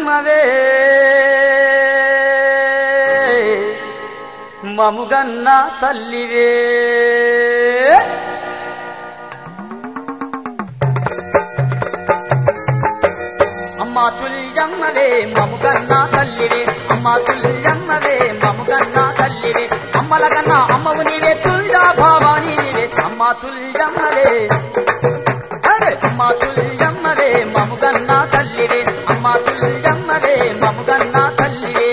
తుల్జమ్మవే మముగన్న తల్లివే అమ్మా తుల్జమ్మవే మముగన్న తల్లివే అమ్మా తుల్జమ్మవే మముగన్న తల్లివే అమ్మల కన్నా అమ్మవు నీవే తుల్జా భావాని నీవే అమ్మా తుల్జమ్మవే అరే అమ్మా తుల్జమ్మవే మముగన్న తల్లివే అమ్మా తుల్జమ్మవే మముగన్న తల్లివే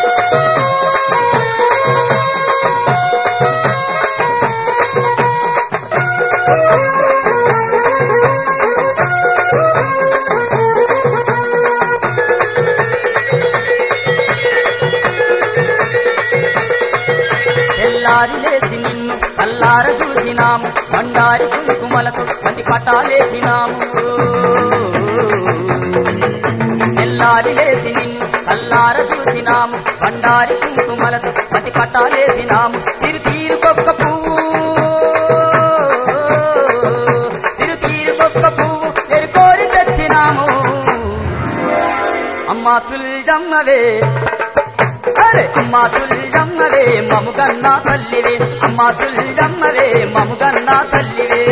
తెల్లారి లేసి నిన్ను అల్లార చూసినాము బండారి కుంకుమలకు పది పటాలేసినాము తెల్లారి లేసి నిన్ను అల్లార చూసినాము బండారి కుంకుమలకు పది పటాలేసినాము తిరు తీరుకొక్క పువ్వు తిరు తీరుకొక్క పువ్వు ఎరుకోరి తెచ్చినాము అమ్మా తుల్జమ్మవే అరే అమ్మా తుల్జమ్మవే మముగన్నా తల్లివే అమ్మా తుల్జమ్మవే మముగన్నా తల్లివే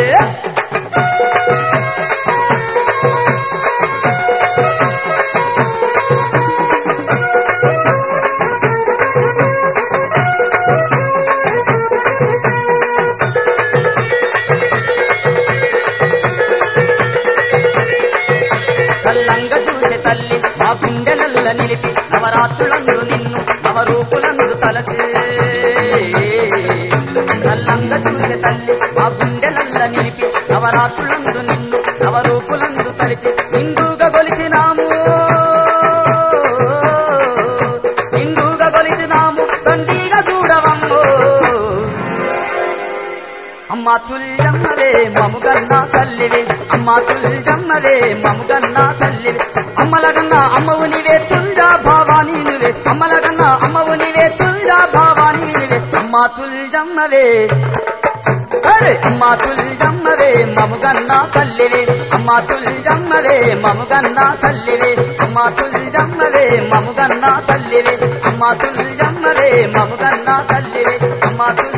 కల్లంగ చూసే తల్లి మా గుండెలల్ల నిలిపి నవరాత్రులందు నిన్ను నవరూపులందు తలచే కల్లంగ చూసే తల్లి మా గుండెలల్ల నిలిపి నవరాత్రులందు నిన్ను నవరూపులందు తలిచి నిండుగా గొలిచినాము నిండుగా గొలిచినాము తండ్రిగా చూడవమ్మో అమ్మా తుల్జమ్మవే మముగన్న తల్లివే అమ్మా తుల్జమ్మవే మముగన్న తల్లివే అమ్మలగన్న అమ్మవు నీవే తుల్జా భావాని నువ్వే అమ్మలగన్న అమ్మవు నీవే తుల్జా భావాని నువ్వే అమ్మా తుల్జమ్మవే అరే అమ్మా తుల్జమ్మవే మముగన్న తల్లివే అమ్మా తుల్జమ్మవే మముగన్న తల్లివే అమ్మా తుల్జమ్మవే మముగన్న తల్లివే అమ్మా తుల్జమ్మవే మముగన్న తల్లివే అమ్మా తుల్